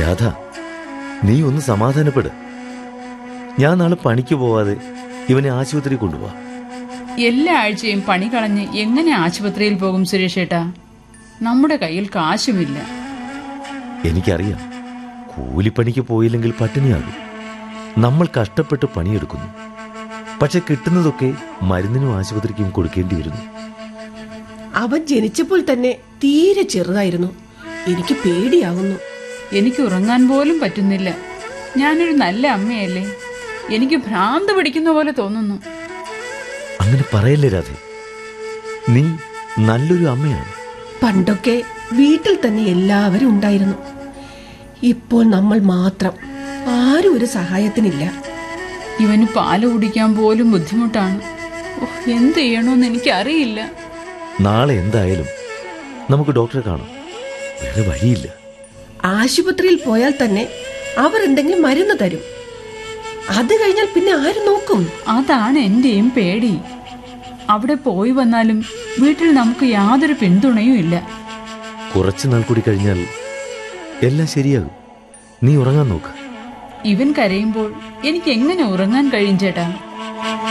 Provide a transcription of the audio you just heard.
രാധ നീ ഒന്ന് സമാധാനപ്പെട് ഞാൻ നാളെ പണിക്ക് പോവാതെ ഇവനെ ആശുപത്രി കൊണ്ടുപോവാ എല്ലാ ആഴ്ചയും പണി കളഞ്ഞ് എങ്ങനെ ആശുപത്രിയിൽ പോകും സുരേഷേട്ടാ നമ്മുടെ കയ്യിൽ കാശുമില്ല എനിക്കറിയാം കൂലിപ്പണിക്ക് പോയില്ലെങ്കിൽ പട്ടിണിയാകും നമ്മൾ കഷ്ടപ്പെട്ട് പണിയെടുക്കുന്നു പക്ഷെ കിട്ടുന്നതൊക്കെ മരുന്നിനും ആശുപത്രിക്കും കൊടുക്കേണ്ടി വരുന്നു അവൻ ജനിച്ചപ്പോൾ തന്നെ തീരെ ചെറുതായിരുന്നു എനിക്ക് പേടിയാകുന്നു എനിക്ക് ഉറങ്ങാൻ പോലും പറ്റുന്നില്ല ഞാനൊരു നല്ല അമ്മയല്ലേ എനിക്ക് ഭ്രാന്ത് പിടിക്കുന്ന പോലെ തോന്നുന്നു അങ്ങനെ പറയല്ലേ രാധേ നീ നല്ലൊരു അമ്മയാണ് പണ്ടൊക്കെ വീട്ടിൽ തന്നെ എല്ലാവരും ഉണ്ടായിരുന്നു ഇപ്പോൾ നമ്മൾ മാത്രം ആരും ഒരു സഹായത്തിനില്ല ഇവന് പാല് കുടിക്കാൻ പോലും ബുദ്ധിമുട്ടാണ് ഓ, എന്ത് ചെയ്യണമെന്ന് എനിക്കറിയില്ല നാളെ എന്തായാലും നമുക്ക് ഡോക്ടറെ കാണാം വേറെ വഴിയില്ല ആശുപത്രിയിൽ പോയാൽ തന്നെ അവർ എന്തെങ്കിലും മരുന്ന് തരും അത് കഴിഞ്ഞാൽ പിന്നെ ആര് നോക്കും അതാണ് എന്റെയും പേടി അവിടെ പോയി വന്നാലും വീട്ടിൽ നമുക്ക് യാതൊരു പിന്തുണയും ഇല്ല കുറച്ചു നാൾ കൂടി കഴിഞ്ഞാൽ എല്ലാം ശരിയാകും നീ ഉറങ്ങാൻ നോക്ക് ഇവൻ കരയുമ്പോൾ എനിക്ക് എങ്ങനെ ഉറങ്ങാൻ കഴിയും ചേട്ടാ